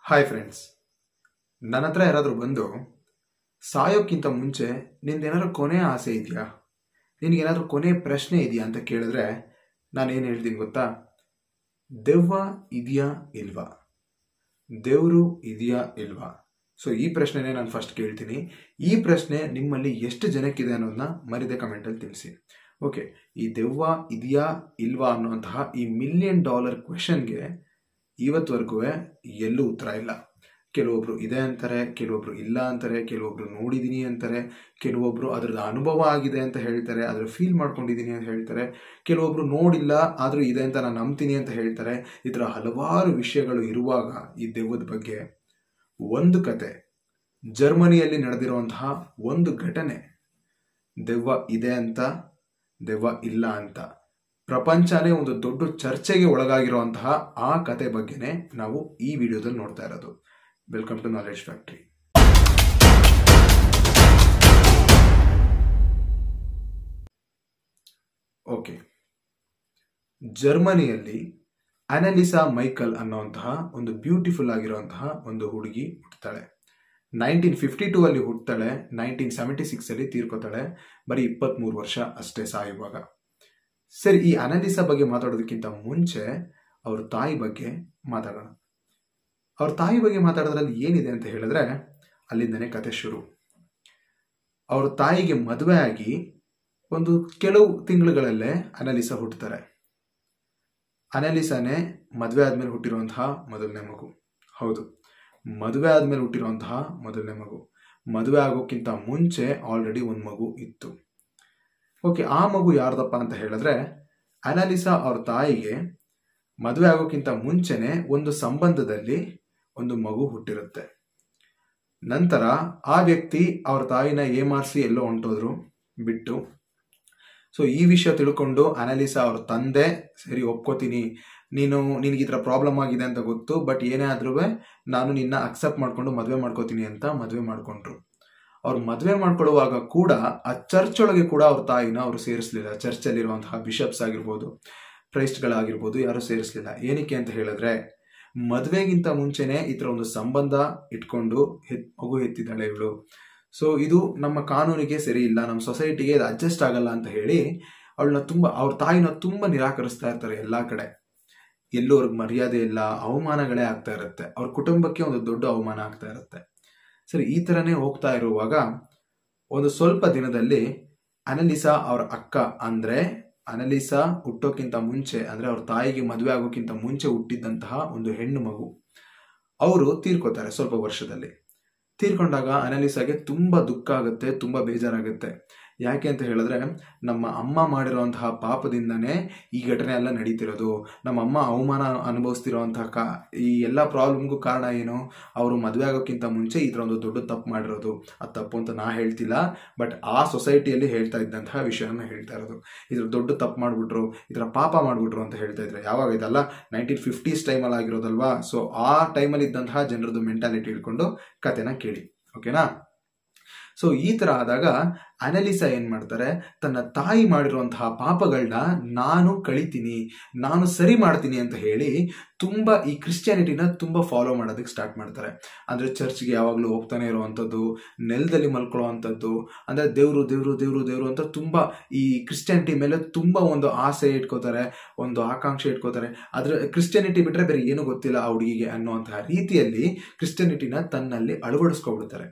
hi friends ನನ್ನ ಹತ್ರ ಯಾರಾದರೂ ಬಂದು ಸಾಯೋಕ್ಕಿಂತ ಮುಂಚೆ ನಿಂದೇನಾದ್ರೂ ಕೊನೆ ಆಸೆ ಇದೆಯಾ ನಿನಗೇನಾದ್ರೂ ಕೊನೆ ಪ್ರಶ್ನೆ ಇದೆಯಾ ಅಂತ ಕೇಳಿದ್ರೆ ನಾನು ಏನು ಹೇಳ್ತೀನಿ ಗೊತ್ತಾ ದೆವ್ವ ಇದೆಯಾ ಇಲ್ವಾ ದೇವರು ಇದೆಯಾ ಇಲ್ವಾ ಸೊ ಈ ಪ್ರಶ್ನೆನೇ ನಾನು ಫಸ್ಟ್ ಕೇಳ್ತೀನಿ ಈ ಪ್ರಶ್ನೆ ನಿಮ್ಮಲ್ಲಿ ಎಷ್ಟು ಜನಕ್ಕಿದೆ ಅನ್ನೋದನ್ನ ಮರಿದೆ ಕಮೆಂಟಲ್ಲಿ ತಿಳಿಸಿ ಓಕೆ ಈ ದೆವ್ವ ಇದೆಯಾ ಇಲ್ವಾ ಅನ್ನುವಂತಹ ಈ ಮಿಲಿಯನ್ ಡಾಲರ್ ಕ್ವೆಶನ್ಗೆ ಇವತ್ತುವರೆಗೂ ಎಲ್ಲೂ ಉತ್ತರ ಇಲ್ಲ ಕೆಲವೊಬ್ರು ಇದೆ ಅಂತಾರೆ ಕೆಲವೊಬ್ರು ಇಲ್ಲ ಅಂತಾರೆ ಕೆಲವೊಬ್ರು ನೋಡಿದ್ದೀನಿ ಅಂತಾರೆ ಕೆಲವೊಬ್ರು ಅದರದ ಅನುಭವ ಆಗಿದೆ ಅಂತ ಹೇಳ್ತಾರೆ ಅದ್ರ ಫೀಲ್ ಮಾಡ್ಕೊಂಡಿದ್ದೀನಿ ಅಂತ ಹೇಳ್ತಾರೆ ಕೆಲವೊಬ್ರು ನೋಡಿಲ್ಲ ಆದರೂ ಇದೆ ಅಂತ ನಾನು ನಂಬ್ತೀನಿ ಅಂತ ಹೇಳ್ತಾರೆ ಈ ಥರ ಹಲವಾರು ವಿಷಯಗಳು ಇರುವಾಗ ಈ ದೆವ್ವದ ಬಗ್ಗೆ ಒಂದು ಕತೆ ಜರ್ಮನಿಯಲ್ಲಿ ನಡೆದಿರುವಂತಹ ಒಂದು ಘಟನೆ ದೆವ್ವ ಇದೆ ಅಂತ ದೆವ್ವ ಇಲ್ಲ ಅಂತ ಪ್ರಪಂಚನೇ ಒಂದು ದೊಡ್ಡ ಚರ್ಚೆಗೆ ಒಳಗಾಗಿರುವಂತಹ ಆ ಕತೆ ಬಗ್ಗೆನೇ ನಾವು ಈ ವಿಡಿಯೋದಲ್ಲಿ ನೋಡ್ತಾ ಇರೋದು welcome to knowledge factory okay ಜರ್ಮನಿಯಲ್ಲಿ ಅನಲಿಸಾ ಮೈಕಲ್ ಅನ್ನುವಂತಹ ಒಂದು ಬ್ಯೂಟಿಫುಲ್ ಆಗಿರುವಂತಹ ಒಂದು ಹುಡುಗಿ ಹುಟ್ಟುತ್ತಾಳೆ ನೈನ್ಟೀನ್ ಫಿಫ್ಟಿ ಟೂ ಅಲ್ಲಿ ಹುಟ್ಟುತ್ತಾಳೆ ನೈನ್ಟೀನ್ ಸೆವೆಂಟಿ ಸಿಕ್ಸ್ ಅಲ್ಲಿ ತೀರ್ಕೋತಾಳೆ ಬರೀ ಇಪ್ಪತ್ತ್ಮೂರು ವರ್ಷ ಅಷ್ಟೇ ಸಾಯುವಾಗ ಸರಿ ಈ ಅನಲಿಸಾ ಬಗ್ಗೆ ಮಾತಾಡೋದಕ್ಕಿಂತ ಮುಂಚೆ ಅವ್ರ ತಾಯಿ ಬಗ್ಗೆ ಮಾತಾಡೋಣ ಅವ್ರ ತಾಯಿ ಬಗ್ಗೆ ಮಾತಾಡೋದ್ರಲ್ಲಿ ಏನಿದೆ ಅಂತ ಹೇಳಿದ್ರೆ ಅಲ್ಲಿಂದನೇ ಕತೆ ಶುರು ಅವ್ರ ತಾಯಿಗೆ ಮದುವೆ ಆಗಿ ಒಂದು ಕೆಲವು ತಿಂಗಳುಗಳಲ್ಲೇ ಅನಲಿಸಾ ಹುಟ್ಟುತ್ತಾರೆ ಅನಲಿಸಾನೇ ಮದುವೆ ಆದ್ಮೇಲೆ ಹುಟ್ಟಿರುವಂತಹ ಮೊದಲನೇ ಮಗು ಹೌದು ಮದುವೆ ಆದ್ಮೇಲೆ ಹುಟ್ಟಿರುವಂತಹ ಮೊದಲನೇ ಮಗು ಮದುವೆ ಆಗೋಕ್ಕಿಂತ ಮುಂಚೆ ಆಲ್ರೆಡಿ ಒಂದು ಮಗು ಇತ್ತು ಓಕೆ ಆ ಮಗು ಯಾರ್ದಪ್ಪ ಅಂತ ಹೇಳಿದ್ರೆ ಅನಾಲಿಸಾ ಅವ್ರ ತಾಯಿಗೆ ಮದುವೆ ಆಗೋಕ್ಕಿಂತ ಮುಂಚೆನೆ ಒಂದು ಸಂಬಂಧದಲ್ಲಿ ಒಂದು ಮಗು ಹುಟ್ಟಿರುತ್ತೆ ನಂತರ ಆ ವ್ಯಕ್ತಿ ಅವ್ರ ತಾಯಿನ ಏಮಾರಿಸಿ ಎಲ್ಲೋ ಹೊಂಟೋದ್ರು ಬಿಟ್ಟು ಸೊ ಈ ವಿಷಯ ತಿಳ್ಕೊಂಡು ಅನಾಲಿಸಾ ಅವ್ರ ತಂದೆ ಸರಿ ಒಪ್ಕೋತೀನಿ ನೀನು ನಿನಗೆ ಈ ಥರ ಪ್ರಾಬ್ಲಮ್ ಆಗಿದೆ ಅಂತ ಗೊತ್ತು ಬಟ್ ಏನೇ ಆದ್ರೂ ನಾನು ನಿನ್ನ ಅಕ್ಸೆಪ್ಟ್ ಮಾಡ್ಕೊಂಡು ಮದುವೆ ಮಾಡ್ಕೋತೀನಿ ಅಂತ ಮದುವೆ ಮಾಡ್ಕೊಂಡ್ರು ಅವ್ರು ಮದುವೆ ಮಾಡ್ಕೊಳ್ಳುವಾಗ ಕೂಡ ಆ ಚರ್ಚ್ ಒಳಗೆ ಕೂಡ ಅವ್ರ ತಾಯಿನ ಅವರು ಸೇರಿಸಲಿಲ್ಲ ಚರ್ಚಲ್ಲಿರುವಂತಹ ಬಿಷಪ್ಸ್ ಆಗಿರ್ಬೋದು ಪ್ರೈಸ್ಟ್ಗಳಾಗಿರ್ಬೋದು ಯಾರು ಸೇರಿಸಲಿಲ್ಲ ಏನಕ್ಕೆ ಅಂತ ಹೇಳಿದ್ರೆ ಮದುವೆಗಿಂತ ಮುಂಚೆನೆ ಈ ಥರ ಒಂದು ಸಂಬಂಧ ಇಟ್ಕೊಂಡು ಹೆತ್ ಮಗು ಎತ್ತಿದ್ದಾಳೆ ಇವಳು ಸೊ ಇದು ನಮ್ಮ ಕಾನೂನಿಗೆ ಸರಿ ಇಲ್ಲ ನಮ್ಮ ಸೊಸೈಟಿಗೆ ಇದು ಅಡ್ಜಸ್ಟ್ ಆಗಲ್ಲ ಅಂತ ಹೇಳಿ ಅವಳನ್ನ ತುಂಬ ಅವ್ರ ತಾಯಿನ ತುಂಬ ನಿರಾಕರಿಸ್ತಾ ಇರ್ತಾರೆ ಎಲ್ಲ ಕಡೆ ಎಲ್ಲೂ ಅವ್ರಿಗೆ ಮರ್ಯಾದೆ ಇಲ್ಲ ಅವಮಾನಗಳೇ ಆಗ್ತಾ ಇರುತ್ತೆ ಅವ್ರ ಕುಟುಂಬಕ್ಕೆ ಒಂದು ದೊಡ್ಡ ಅವಮಾನ ಆಗ್ತಾ ಇರುತ್ತೆ ಸರಿ ಈ ಥರನೇ ಹೋಗ್ತಾ ಇರುವಾಗ ಒಂದು ಸ್ವಲ್ಪ ದಿನದಲ್ಲಿ ಅನಲಿಸಾ ಅವ್ರ ಅಕ್ಕ ಅಂದ್ರೆ ಅನಲಿಸಾ ಹುಟ್ಟೋಕ್ಕಿಂತ ಮುಂಚೆ ಅಂದ್ರೆ ಅವ್ರ ತಾಯಿಗೆ ಮದುವೆ ಆಗೋಕ್ಕಿಂತ ಮುಂಚೆ ಹುಟ್ಟಿದ್ದಂತಹ ಒಂದು ಹೆಣ್ಣು ಮಗು ಅವರು ತೀರ್ಕೋತಾರೆ ಸ್ವಲ್ಪ ವರ್ಷದಲ್ಲಿ ತೀರ್ಕೊಂಡಾಗ ಅನಲಿಸಾಗೆ ತುಂಬಾ ದುಃಖ ಆಗುತ್ತೆ ತುಂಬಾ ಬೇಜಾರಾಗುತ್ತೆ ಯಾಕೆ ಅಂತ ಹೇಳಿದ್ರೆ ನಮ್ಮ ಅಮ್ಮ ಮಾಡಿರುವಂತಹ ಪಾಪದಿಂದನೇ ಈ ಘಟನೆ ಎಲ್ಲ ನಡೀತಿರೋದು ನಮ್ಮ ಅಮ್ಮ ಅವಮಾನ ಅನುಭವಿಸ್ತಿರೋಂತಹ ಕಾ ಈ ಎಲ್ಲ ಪ್ರಾಬ್ಲಮ್ಗೂ ಕಾರಣ ಏನು ಅವರು ಮದುವೆ ಆಗೋಕ್ಕಿಂತ ಮುಂಚೆ ಈ ಥರ ಒಂದು ದೊಡ್ಡ ತಪ್ಪು ಮಾಡಿರೋದು ಅದು ತಪ್ಪು ಅಂತ ನಾ ಹೇಳ್ತಿಲ್ಲ ಬಟ್ ಆ ಸೊಸೈಟಿಯಲ್ಲಿ ಹೇಳ್ತಾ ಇದ್ದಂತಹ ವಿಷಯನ ಹೇಳ್ತಾ ಇರೋದು ಇದ್ರ ದೊಡ್ಡ ತಪ್ಪು ಮಾಡಿಬಿಟ್ರು ಈ ಥರ ಪಾಪ ಮಾಡಿಬಿಟ್ರು ಅಂತ ಹೇಳ್ತಾ ಇದ್ರೆ ಯಾವಾಗ ಇದಲ್ಲ ನೈನ್ಟೀನ್ ಫಿಫ್ಟೀಸ್ ಟೈಮಲ್ಲಿ ಆಗಿರೋದಲ್ವಾ ಸೊ ಆ ಟೈಮಲ್ಲಿ ಇದ್ದಂತಹ ಜನರದ್ದು ಮೆಂಟಾಲಿಟಿ ಇಟ್ಕೊಂಡು ಕತೆನ ಕೇಳಿ ಓಕೆನಾ ಸೊ ಈ ತರ ಆದಾಗ ಅನಲಿಸಾ ಏನ್ ಮಾಡ್ತಾರೆ ತನ್ನ ತಾಯಿ ಮಾಡಿರುವಂತಹ ಪಾಪಗಳನ್ನ ನಾನು ಕಳಿತೀನಿ ನಾನು ಸರಿ ಮಾಡ್ತೀನಿ ಅಂತ ಹೇಳಿ ತುಂಬಾ ಈ ಕ್ರಿಶ್ಚಿಯಾನಿಟಿನ ತುಂಬಾ ಫಾಲೋ ಮಾಡೋದಕ್ಕೆ ಸ್ಟಾರ್ಟ್ ಮಾಡ್ತಾರೆ ಅಂದ್ರೆ ಚರ್ಚ್ಗೆ ಯಾವಾಗಲೂ ಹೋಗ್ತಾನೆ ಇರುವಂಥದ್ದು ನೆಲದಲ್ಲಿ ಮಲ್ಕೊಳ್ಳುವಂಥದ್ದು ಅಂದ್ರೆ ದೇವ್ರು ದೇವ್ರು ದೇವ್ರು ದೇವ್ರು ಅಂತ ತುಂಬಾ ಈ ಕ್ರಿಶ್ಚಿಯಾನಿಟಿ ಮೇಲೆ ತುಂಬಾ ಒಂದು ಆಸೆ ಇಟ್ಕೋತಾರೆ ಒಂದು ಆಕಾಂಕ್ಷೆ ಇಟ್ಕೋತಾರೆ ಅದ್ರ ಕ್ರಿಶ್ಚಿಯಾನಿಟಿ ಬಿಟ್ರೆ ಬೇರೆ ಏನು ಗೊತ್ತಿಲ್ಲ ಆ ಹುಡುಗಿಗೆ ಅನ್ನುವಂತಹ ರೀತಿಯಲ್ಲಿ ಕ್ರಿಶ್ಚಿಯಾನಿಟಿನ ತನ್ನಲ್ಲಿ ಅಳವಡಿಸ್ಕೊಬಿಡ್ತಾರೆ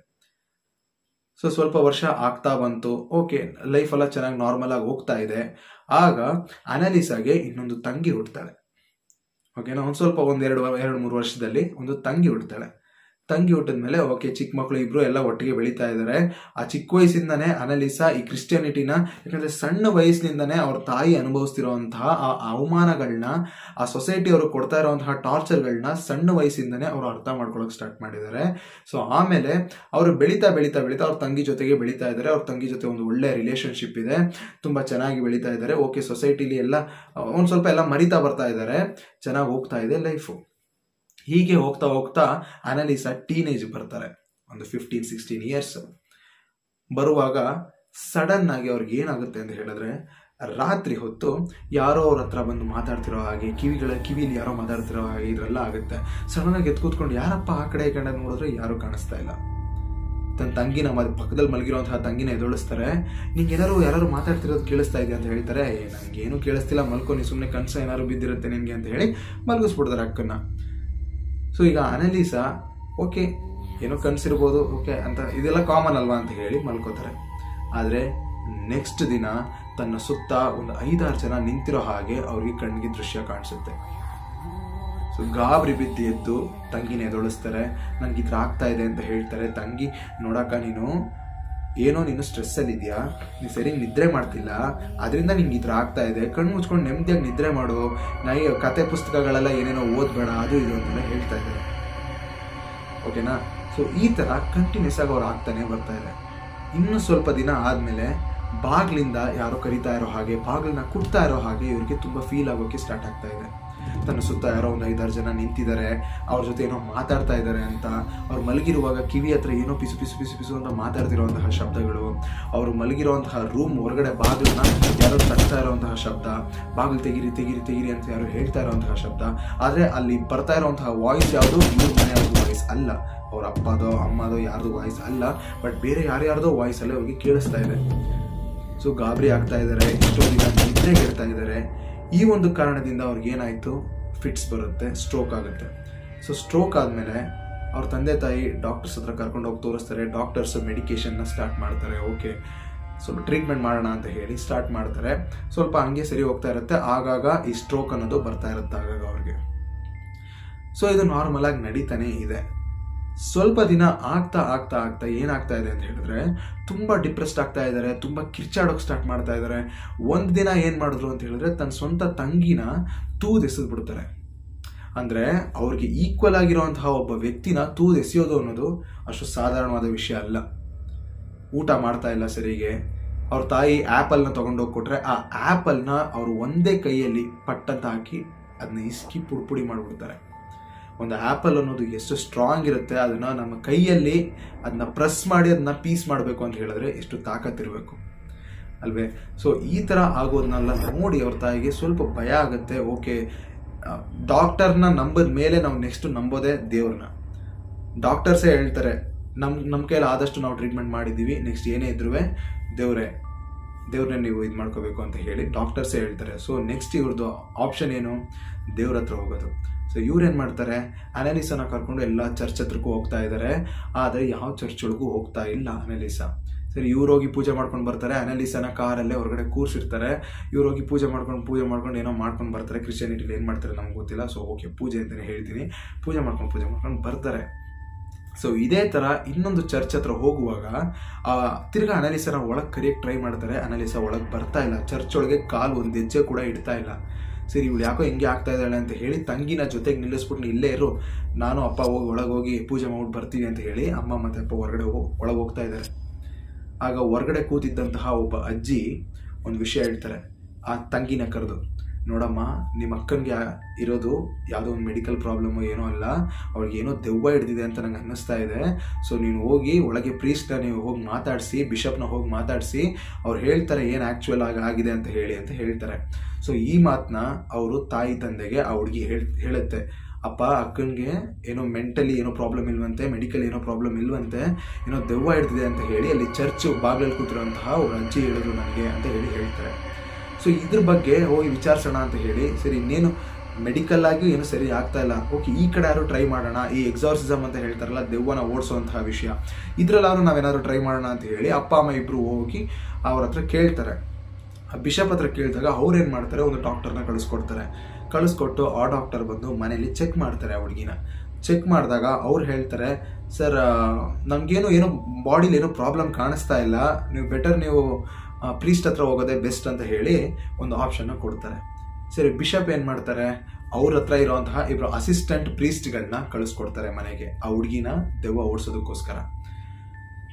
ಸೊ ಸ್ವಲ್ಪ ವರ್ಷ ಆಗ್ತಾ ಬಂತು ಓಕೆ ಲೈಫ್ ಎಲ್ಲ ಚೆನ್ನಾಗಿ ನಾರ್ಮಲ್ ಆಗಿ ಹೋಗ್ತಾ ಇದೆ ಆಗ ಅನಲಿಸಾಗೆ ಇನ್ನೊಂದು ತಂಗಿ ಹುಡ್ತಾಳೆ ಓಕೆನಾ ಒಂದು ಸ್ವಲ್ಪ ಒಂದೆರಡು ಎರಡು ಮೂರು ವರ್ಷದಲ್ಲಿ ಒಂದು ತಂಗಿ ಹುಡ್ತಾಳೆ ತಂಗಿ ಹುಟ್ಟಿದ್ಮೇಲೆ ಓಕೆ ಚಿಕ್ಕ ಮಕ್ಕಳು ಇಬ್ರು ಎಲ್ಲ ಒಟ್ಟಿಗೆ ಬೆಳೀತಾ ಇದ್ದಾರೆ ಆ ಚಿಕ್ಕ ವಯಸ್ಸಿಂದನೇ ಅನಲಿಸಾ ಈ ಕ್ರಿಶ್ಚಿಯಾನಿಟಿನ ಯಾಕಂದ್ರೆ ಸಣ್ಣ ವಯಸ್ಸಿನಿಂದನೇ ಅವ್ರ ತಾಯಿ ಅನುಭವಿಸ್ತಿರುವಂತಹ ಆ ಅವಮಾನಗಳನ್ನ ಆ ಸೊಸೈಟಿ ಅವರು ಕೊಡ್ತಾ ಇರುವಂತಹ ಟಾರ್ಚರ್ಗಳನ್ನ ಸಣ್ಣ ವಯಸ್ಸಿಂದನೇ ಅವರು ಅರ್ಥ ಮಾಡ್ಕೊಳಕ್ ಸ್ಟಾರ್ಟ್ ಮಾಡಿದ್ದಾರೆ ಸೊ ಆಮೇಲೆ ಅವರು ಬೆಳೀತಾ ಬೆಳೀತಾ ಬೆಳೀತಾ ಅವ್ರ ತಂಗಿ ಜೊತೆಗೆ ಬೆಳೀತಾ ಇದ್ದಾರೆ ಅವ್ರ ತಂಗಿ ಜೊತೆ ಒಂದು ಒಳ್ಳೆ ರಿಲೇಶನ್ಶಿಪ್ ಇದೆ ತುಂಬಾ ಚೆನ್ನಾಗಿ ಬೆಳೀತಾ ಇದ್ದಾರೆ ಓಕೆ ಸೊಸೈಟಿಲಿ ಎಲ್ಲ ಒಂದ್ ಸ್ವಲ್ಪ ಎಲ್ಲ ಮರಿತಾ ಬರ್ತಾ ಇದ್ದಾರೆ ಚೆನ್ನಾಗಿ ಹೋಗ್ತಾ ಇದೆ ಲೈಫು ಹೀಗೆ ಹೋಗ್ತಾ ಹೋಗ್ತಾ ಅನಲಿಸಾ ಟೀನೇಜ್ ಬರ್ತಾರೆ ಒಂದು ಫಿಫ್ಟೀನ್ ಸಿಕ್ಸ್ಟೀನ್ ಇಯರ್ಸ್ ಬರುವಾಗ ಸಡನ್ ಆಗಿ ಅವ್ರಿಗೆ ಏನಾಗುತ್ತೆ ಅಂತ ಹೇಳಿದ್ರೆ ರಾತ್ರಿ ಹೊತ್ತು ಯಾರೋ ಅವ್ರ ಹತ್ರ ಬಂದು ಮಾತಾಡ್ತಿರೋ ಹಾಗೆ ಕಿವಿಗಳ ಕಿವಿಲಿ ಯಾರೋ ಮಾತಾಡ್ತಿರೋ ಹಾಗೆ ಇದೆಲ್ಲ ಆಗುತ್ತೆ ಸಡನ್ನಾಗಿ ಎದ್ದು ಕೂತ್ಕೊಂಡು ಯಾರಪ್ಪ ಆ ಕಡೆ ಈ ಕಡೆ ನೋಡಿದ್ರೆ ಯಾರೂ ಕಾಣಿಸ್ತಾ ಇಲ್ಲ ತನ್ನ ತಂಗಿನ ಮ- ಪಕ್ಕದಲ್ಲಿ ಮಲಗಿರುವಂತಹ ತಂಗಿನ ಎದುಳಿಸ್ತಾರೆ ನಿಂಗೆ ಏನಾರು ಯಾರು ಮಾತಾಡ್ತಿರೋದು ಕೇಳಿಸ್ತಾ ಇದೆಯಾ ಅಂತ ಹೇಳ್ತಾರೆ "ಏ, ನಂಗೇನು ಕೇಳಿಸ್ತಿಲ್ಲ ಮಲ್ಕೊ ನೀ ಸುಮ್ಮನೆ ಕನಸು ಏನಾದ್ರು ಬಿದ್ದಿರುತ್ತೆ ನಿನಗೆ ಅಂತ ಹೇಳಿ ಮಲಗಿಸ್ಬಿಡ್ತಾರೆ ಅಕ್ಕನ್ನ ಸೊ ಈಗ ಅನಲೀಸಾ ಓಕೆ ಏನೋ ಕನಸಿರ್ಬೋದು ಓಕೆ ಅಂತ ಇದೆಲ್ಲ ಕಾಮನ್ ಅಲ್ವಾ ಅಂತ ಹೇಳಿ ಮಲ್ಕೋತಾರೆ ಆದರೆ ನೆಕ್ಸ್ಟ್ ದಿನ ತನ್ನ ಸುತ್ತ ಒಂದು ಐದಾರು ಜನ ನಿಂತಿರೋ ಹಾಗೆ ಅವ್ರಿಗೆ ಕಣ್ಣಿಗೆ ದೃಶ್ಯ ಕಾಣಿಸುತ್ತೆ ಸೊ ಗಾಬರಿ ಬಿದ್ದು ಎದ್ದು ತಂಗಿನ ಎದೊಳಿಸ್ತಾರೆ ನನಗೆ ಈ ಥರ ಆಗ್ತಾ ಇದೆ ಅಂತ ಹೇಳ್ತಾರೆ ತಂಗಿ ನೋಡಕ್ಕ ನೀನು ಏನೋ ನೀನು ಸ್ಟ್ರೆಸ್ಸಲ್ಲಿ ಇದೆಯಾ ನೀನು ಸರಿ ನಿದ್ರೆ ಮಾಡ್ತಿಲ್ಲ ಅದರಿಂದ ನಿಂಗೆ ಈ ಥರ ಆಗ್ತಾ ಇದೆ ಕಣ್ಣು ಮುಚ್ಕೊಂಡು ನೆಮ್ಮದಿಯಾಗಿ ನಿದ್ರೆ ಮಾಡು ನೈ ಕತೆ ಪುಸ್ತಕಗಳೆಲ್ಲ ಏನೇನೋ ಓದಬೇಡ ಅದು ಇದು ಅಂತೆಲ್ಲ ಹೇಳ್ತಾ ಇದ್ದಾರೆ ಓಕೆನಾ ಸೊ ಈ ಥರ ಕಂಟಿನ್ಯೂಸ್ ಆಗಿ ಅವ್ರು ಆಗ್ತಾನೆ ಬರ್ತಾ ಇದೆ ಇನ್ನು ಸ್ವಲ್ಪ ದಿನ ಆದಮೇಲೆ ಬಾಗ್ಲಿಂದ ಯಾರೋ ಕರಿತಾ ಇರೋ ಹಾಗೆ ಬಾಗ್ಲನ್ನ ಕುಟ್ತಾ ಇರೋ ಹಾಗೆ ಇವ್ರಿಗೆ ತುಂಬ ಫೀಲ್ ಆಗೋಕ್ಕೆ ಸ್ಟಾರ್ಟ್ ಆಗ್ತಾ ಇದೆ ತನ್ನ ಸುತ್ತ ಯಾರೋ ಒಂದು ಐದಾರು ಜನ ನಿಂತಿದ್ದಾರೆ ಅವ್ರ ಜೊತೆ ಏನೋ ಮಾತಾಡ್ತಾ ಇದ್ದಾರೆ ಅಂತ ಅವ್ರು ಮಲಗಿರುವಾಗ ಕಿವಿ ಹತ್ರ ಏನೋ ಪಿಸು ಪಿಸು ಪಿಸು ಪಿಸು ಅಂತ ಮಾತಾಡ್ತಿರುವಂತಹ ಶಬ್ದಗಳು ಅವರು ಮಲಗಿರುವಂತಹ ರೂಮ್ ಹೊರಗಡೆ ಬಾಗಿಲನ್ನ ಯಾರೋ ತಟ್ತಾ ಇರುವಂತಹ ಶಬ್ದ ಬಾಗಿಲು ತೆಗಿರಿ ತೆಗಿರಿ ತೆಗಿರಿ ಅಂತ ಯಾರೋ ಹೇಳ್ತಾ ಇರುವಂತಹ ಶಬ್ದ ಆದರೆ ಅಲ್ಲಿ ಬರ್ತಾ ಇರುವಂತಹ ವಾಯ್ಸ್ ಯಾವುದು ಇವ್ರ ಮನೆಯವ್ರದ್ದು ವಾಯ್ಸ್ ಅಲ್ಲ ಅವ್ರ ಅಪ್ಪದೋ ಅಮ್ಮದೋ ಯಾರ್ದು ವಾಯ್ಸ್ ಅಲ್ಲ ಬಟ್ ಬೇರೆ ಯಾರ್ಯಾರ್ದೋ ವಾಯ್ಸ್ ಅಲ್ಲೇ ಅವ್ರಿಗೆ ಕೇಳಿಸ್ತಾ ಇದೆ ಸೊ ಗಾಬರಿ ಆಗ್ತಾ ಇದ್ದಾರೆ ಎಷ್ಟೋ ದಿನ ನಿದ್ರೆಗೆ ಇರ್ತಾ ಇದ್ದಾರೆ ಈ ಒಂದು ಕಾರಣದಿಂದ ಅವ್ರಿಗೆ ಏನಾಯಿತು ಫಿಟ್ಸ್ ಬರುತ್ತೆ ಸ್ಟ್ರೋಕ್ ಆಗುತ್ತೆ ಸೊ ಸ್ಟ್ರೋಕ್ ಆದಮೇಲೆ ಅವ್ರ ತಂದೆ ತಾಯಿ ಡಾಕ್ಟರ್ಸ್ ಹತ್ರ ಕರ್ಕೊಂಡು ಹೋಗಿ ತೋರಿಸ್ತಾರೆ ಡಾಕ್ಟರ್ಸ್ ಮೆಡಿಕೇಶನ್ನ ಸ್ಟಾರ್ಟ್ ಮಾಡ್ತಾರೆ ಓಕೆ ಸ್ವಲ್ಪ ಟ್ರೀಟ್ಮೆಂಟ್ ಮಾಡೋಣ ಅಂತ ಹೇಳಿ ಸ್ಟಾರ್ಟ್ ಮಾಡ್ತಾರೆ ಸ್ವಲ್ಪ ಹಂಗೆ ಸರಿ ಹೋಗ್ತಾ ಇರುತ್ತೆ ಆಗಾಗ ಈ ಸ್ಟ್ರೋಕ್ ಅನ್ನೋದು ಬರ್ತಾ ಇರುತ್ತೆ ಆಗಾಗ ಅವ್ರಿಗೆ ಸೊ ಇದು ನಾರ್ಮಲ್ ಆಗಿ ನಡೀತಾನೆ ಇದೆ ಸ್ವಲ್ಪ ದಿನ ಆಗ್ತಾ ಆಗ್ತಾ ಆಗ್ತಾ ಏನಾಗ್ತಾ ಇದೆ ಅಂತ ಹೇಳಿದ್ರೆ ತುಂಬ ಡಿಪ್ರೆಸ್ಡ್ ಆಗ್ತಾ ಇದ್ದಾರೆ ತುಂಬ ಕಿರ್ಚಾಡೋಕೆ ಸ್ಟಾರ್ಟ್ ಮಾಡ್ತಾ ಇದ್ದಾರೆ ಒಂದು ದಿನ ಏನು ಮಾಡಿದ್ರು ಅಂತ ಹೇಳಿದ್ರೆ ತನ್ನ ಸ್ವಂತ ತಂಗಿನ ತೂದೆಸೆದು ಬಿಡ್ತಾರೆ ಅಂದರೆ ಅವ್ರಿಗೆ ಈಕ್ವಲ್ ಆಗಿರುವಂತಹ ಒಬ್ಬ ವ್ಯಕ್ತಿನ ತೂದೆಸೆಯೋದು ಅನ್ನೋದು ಅಷ್ಟು ಸಾಧಾರಣವಾದ ವಿಷಯ ಅಲ್ಲ ಊಟ ಮಾಡ್ತಾ ಇಲ್ಲ ಸರಿಗೆ ಅವ್ರ ತಾಯಿ ಆ್ಯಪಲ್ನ ತೊಗೊಂಡೋಗಿ ಕೊಟ್ರೆ ಆ ಆ್ಯಪಲ್ನ ಅವರು ಒಂದೇ ಕೈಯಲ್ಲಿ ಪಟ್ಟಂತ ಹಾಕಿ ಅದನ್ನ ಇಸ್ಕಿ ಪುಡಿ ಪುಡಿ ಮಾಡಿಬಿಡ್ತಾರೆ ಒಂದು ಆ್ಯಪಲ್ ಅನ್ನೋದು ಎಷ್ಟು ಸ್ಟ್ರಾಂಗ್ ಇರುತ್ತೆ ಅದನ್ನು ನಮ್ಮ ಕೈಯಲ್ಲಿ ಅದನ್ನ ಪ್ರೆಸ್ ಮಾಡಿ ಅದನ್ನ ಪೀಸ್ ಮಾಡಬೇಕು ಅಂತ ಹೇಳಿದ್ರೆ ಎಷ್ಟು ತಾಕತ್ತಿರಬೇಕು ಅಲ್ವೇ ಸೊ ಈ ಥರ ಆಗೋದನ್ನೆಲ್ಲ ನೋಡಿ ಅವ್ರ ತಾಯಿಗೆ ಸ್ವಲ್ಪ ಭಯ ಆಗುತ್ತೆ ಓಕೆ ಡಾಕ್ಟರ್ನ ನಂಬದ ಮೇಲೆ ನಾವು ನೆಕ್ಸ್ಟ್ ನಂಬೋದೇ ದೇವ್ರನ್ನ ಡಾಕ್ಟರ್ಸೇ ಹೇಳ್ತಾರೆ ನಮ್ಮ ನಮ್ಮ ಕೈಲಿ ಆದಷ್ಟು ನಾವು ಟ್ರೀಟ್ಮೆಂಟ್ ಮಾಡಿದ್ದೀವಿ ನೆಕ್ಸ್ಟ್ ಏನೇ ಇದ್ರೂ ದೇವ್ರೆ ದೇವ್ರನ್ನ ನೀವು ಇದು ಮಾಡ್ಕೋಬೇಕು ಅಂತ ಹೇಳಿ ಡಾಕ್ಟರ್ಸೇ ಹೇಳ್ತಾರೆ ಸೊ ನೆಕ್ಸ್ಟ್ ಇವ್ರದ್ದು ಆಪ್ಷನ್ ಏನು ದೇವ್ರ ಹತ್ರ ಹೋಗೋದು ಸೊ ಇವ್ರೇನು ಮಾಡ್ತಾರೆ ಅನಲಿಸನ ಕರ್ಕೊಂಡು ಎಲ್ಲ ಚರ್ಚ್ ಹತ್ರಕ್ಕೂ ಹೋಗ್ತಾ ಇದ್ದಾರೆ ಆದರೆ ಯಾವ ಚರ್ಚ್ ಒಳಗೂ ಹೋಗ್ತಾ ಇಲ್ಲ ಅನಲಿಸ ಸರಿ ಇವ್ರು ಹೋಗಿ ಪೂಜೆ ಮಾಡ್ಕೊಂಡು ಬರ್ತಾರೆ ಅನಲಿಸನ ಕಾರಲ್ಲೇ ಹೊರಗಡೆ ಕೂರ್ಸಿರ್ತಾರೆ ಇವ್ರು ಹೋಗಿ ಪೂಜೆ ಮಾಡ್ಕೊಂಡು ಪೂಜೆ ಮಾಡ್ಕೊಂಡು ಏನೋ ಮಾಡ್ಕೊಂಡು ಬರ್ತಾರೆ ಕ್ರಿಶ್ಚಿಯಾನಿಟಿಲಿ ಏನು ಮಾಡ್ತಾರೆ ನಮ್ಗೆ ಗೊತ್ತಿಲ್ಲ ಸೊ ಓಕೆ ಪೂಜೆ ಅಂತಲೇ ಹೇಳ್ತೀನಿ ಪೂಜೆ ಮಾಡ್ಕೊಂಡು ಪೂಜೆ ಮಾಡ್ಕೊಂಡು ಬರ್ತಾರೆ ಸೊ ಇದೇ ಥರ ಇನ್ನೊಂದು ಚರ್ಚ್ ಹತ್ರ ಹೋಗುವಾಗ ಆ, ತಿರ್ಗಾ ಅನಲಿಸನ ಒಳಗೆ ಕರಿಯಕ್ಕೆ ಟ್ರೈ ಮಾಡ್ತಾರೆ ಅನಲಿಸ ಒಳಗೆ ಬರ್ತಾ ಇಲ್ಲ ಚರ್ಚ್ ಒಳಗೆ ಕಾಲು ಒಂದು ಹೆಜ್ಜೆ ಕೂಡ ಇಡ್ತಾ ಇಲ್ಲ ಸರಿ ಇವಳು ಯಾಕೋ ಹಿಂಗೆ ಆಗ್ತಾ ಇದ್ದಾಳೆ ಅಂತ ಹೇಳಿ ತಂಗಿನ ಜೊತೆಗೆ ನಿಲ್ಲಿಸ್ಬಿಟ್ಟು ನೀ ಇಲ್ಲೇ ಇರು ನಾನು ಅಪ್ಪ ಹೋಗಿ ಒಳಗೆ ಹೋಗಿ ಪೂಜೆ ಮಾಡ್ಬಿಟ್ಟು ಬರ್ತೀವಿ ಅಂತ ಹೇಳಿ ಅಮ್ಮ ಮತ್ತು ಅಪ್ಪ ಹೊರಗಡೆ ಹೋಗಿ ಒಳಗೆ ಹೋಗ್ತಾ ಇದ್ದಾರೆ ಆಗ ಹೊರಗಡೆ ಕೂತಿದ್ದಂತಹ ಒಬ್ಬ ಅಜ್ಜಿ ಒಂದು ವಿಷಯ ಹೇಳ್ತಾರೆ ಆ ತಂಗಿನ ಕರೆದು ನೋಡಮ್ಮ ನಿಮ್ಮ ಅಕ್ಕನಿಗೆ ಇರೋದು ಯಾವುದೋ ಒಂದು ಮೆಡಿಕಲ್ ಪ್ರಾಬ್ಲಮ್ ಏನೋ ಅಲ್ಲ ಅವ್ಳಿಗೆ ಏನೋ ದೆವ್ವ ಹಿಡ್ದಿದೆ ಅಂತ ನಂಗೆ ಅನ್ನಿಸ್ತಾ ಇದೆ ಸೊ ನೀನು ಹೋಗಿ ಒಳಗೆ ಪ್ರೀಸ್ಟ್ನ ನೀವು ಹೋಗಿ ಮಾತಾಡಿಸಿ ಬಿಷಪ್ನ ಹೋಗಿ ಮಾತಾಡಿಸಿ ಅವ್ರು ಹೇಳ್ತಾರೆ ಏನು ಆ್ಯಕ್ಚುಯಲ್ ಆಗಿ ಆಗಿದೆ ಅಂತ ಹೇಳಿ ಅಂತ ಹೇಳ್ತಾರೆ ಸೊ ಈ ಮಾತನ್ನ ಅವರು ತಾಯಿ ತಂದೆಗೆ ಆ ಹುಡುಗಿ ಹೇಳ್ ಹೇಳುತ್ತೆ ಅಪ್ಪ ಅಕ್ಕನಿಗೆ ಏನೋ ಮೆಂಟಲಿ ಏನೋ ಪ್ರಾಬ್ಲಮ್ ಇಲ್ವಂತೆ ಮೆಡಿಕಲ್ ಏನೋ ಪ್ರಾಬ್ಲಮ್ ಇಲ್ವಂತೆ ಏನೋ ದೆವ್ವ ಹಿಡ್ದಿದೆ ಅಂತ ಹೇಳಿ ಅಲ್ಲಿ ಚರ್ಚ್ ಬಾಗಿಲಲ್ಲಿ ಕೂತಿರೋಂತಹ ಅವ್ರ ಅಜ್ಜಿ ಹೇಳಿದ್ರು ನನಗೆ ಅಂತ ಹೇಳಿ ಹೇಳ್ತಾರೆ ಸೊ ಇದ್ರ ಬಗ್ಗೆ ಹೋಗಿ ವಿಚಾರಿಸೋಣ ಅಂತ ಹೇಳಿ ಸರಿ ಇನ್ನೇನು ಮೆಡಿಕಲ್ ಆಗಿ ಏನು ಸರಿ ಆಗ್ತಾ ಇಲ್ಲ ಓಕೆ ಈ ಕಡೆ ಯಾರು ಟ್ರೈ ಮಾಡೋಣ ಈ ಎಕ್ಸಾರ್ಸಿಸಮ್ ಅಂತ ಹೇಳ್ತಾರಲ್ಲ ದೆವ್ವನ ಓಡಿಸುವಂತಹ ವಿಷಯ ಇದ್ರಲ್ಲಾದ್ರೂ ನಾವೇನಾದ್ರು ಟ್ರೈ ಮಾಡೋಣ ಅಂತ ಹೇಳಿ ಅಪ್ಪ ಅಮ್ಮ ಇಬ್ಬರು ಹೋಗಿ ಅವ್ರ ಹತ್ರ ಕೇಳ್ತಾರೆ ಆ ಬಿಷಪ್ ಹತ್ರ ಕೇಳಿದಾಗ ಅವ್ರು ಏನು ಮಾಡ್ತಾರೆ ಒಂದು ಡಾಕ್ಟರ್ನ ಕಳಿಸ್ಕೊಡ್ತಾರೆ ಕಳಿಸ್ಕೊಟ್ಟು ಆ ಡಾಕ್ಟರ್ ಬಂದು ಮನೇಲಿ ಚೆಕ್ ಮಾಡ್ತಾರೆ ಆ ಹುಡುಗಿನ ಚೆಕ್ ಮಾಡಿದಾಗ ಅವ್ರು ಹೇಳ್ತಾರೆ ಸರ್ ನಮಗೇನು ಏನೋ ಬಾಡಿಲಿ ಏನೋ ಪ್ರಾಬ್ಲಮ್ ಕಾಣಿಸ್ತಾ ಇಲ್ಲ ನೀವು ಬೆಟರ್ ನೀವು ಪ್ರೀಸ್ಟ್ ಹತ್ರ ಹೋಗೋದೇ ಬೆಸ್ಟ್ ಅಂತ ಹೇಳಿ ಒಂದು ಆಪ್ಷನ್ನ ಕೊಡ್ತಾರೆ ಸರಿ ಬಿಷಪ್ ಏನು ಮಾಡ್ತಾರೆ ಅವ್ರ ಹತ್ರ ಇರುವಂತಹ ಇಬ್ಬರು ಅಸಿಸ್ಟೆಂಟ್ ಪ್ರೀಸ್ಟ್ಗಳನ್ನ ಕಳಿಸ್ಕೊಡ್ತಾರೆ ಮನೆಗೆ ಆ ಹುಡುಗಿನ ದೆವ್ವ ಓಡಿಸೋದಕ್ಕೋಸ್ಕರ